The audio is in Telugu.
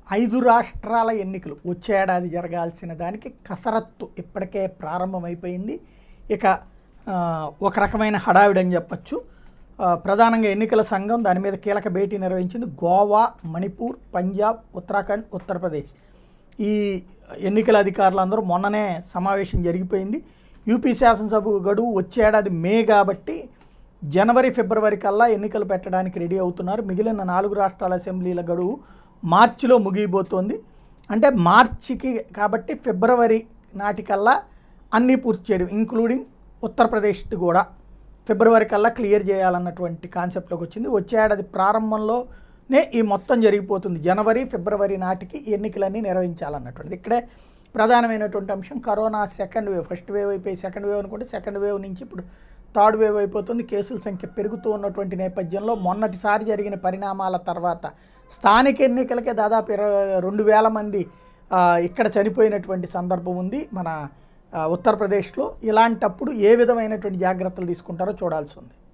ఐదు రాష్ట్రాల ఎన్నికలు వచ్చే ఏడాది జరగాల్సిన దానికి కసరత్తు ఇప్పటికే ప్రారంభమైపోయింది ఇక ఆ, ఒక రకమైన హడావిడి అని చెప్పచ్చు ఆ, ప్రధానంగా ఎన్నికల సంఘం దాని మీద కీలక భేటీ నిర్వహించింది గోవా మణిపూర్ పంజాబ్ ఉత్తరాఖండ్ ఉత్తరప్రదేశ్ ఈ ఎన్నికల అధికారులందరూ మొన్ననే సమావేశం జరిగిపోయింది యూపీ శాసనసభ గడువు వచ్చే ఏడాది మే కాబట్టి జనవరి ఫిబ్రవరి కల్లా ఎన్నికలు పెట్టడానికి రెడీ అవుతున్నారు మిగిలిన నాలుగు రాష్ట్రాల అసెంబ్లీల గడువు మార్చిలో ముగియబోతోంది అంటే మార్చికి కాబట్టి ఫిబ్రవరి నాటికల్లా అన్నీ పూర్తి చేయడం ఇంక్లూడింగ్ ఉత్తరప్రదేశ్ కూడా ఫిబ్రవరి కల్లా క్లియర్ చేయాలన్నటువంటి కాన్సెప్ట్లోకి వచ్చింది వచ్చే ఏడాది ప్రారంభంలోనే ఈ మొత్తం జరిగిపోతుంది జనవరి ఫిబ్రవరి నాటికి ఈ ఎన్నికలన్నీ నిర్వహించాలన్నటువంటిది ఇక్కడే ప్రధానమైనటువంటి అంశం corona second wave first wave అయిపోయి సెకండ్ వేవ్ అనుకుంటే సెకండ్ వేవ్ నుంచి ఇప్పుడు థర్డ్ వేవ్ అయిపోతుంది కేసుల సంఖ్య పెరుగుతూ ఉన్నటువంటి నేపథ్యంలో మొన్నటిసారి జరిగిన పరిణామాల తర్వాత స్థానిక ఎన్నికలకే దాదాపు ఇరవై రెండు వేల మంది ఆ, ఇక్కడ చనిపోయినటువంటి సందర్భం ఉంది మన ఆ, ఉత్తరప్రదేశ్లో ఇలాంటప్పుడు ఏ విధమైనటువంటి జాగ్రత్తలు తీసుకుంటారో చూడాల్సి ఉంది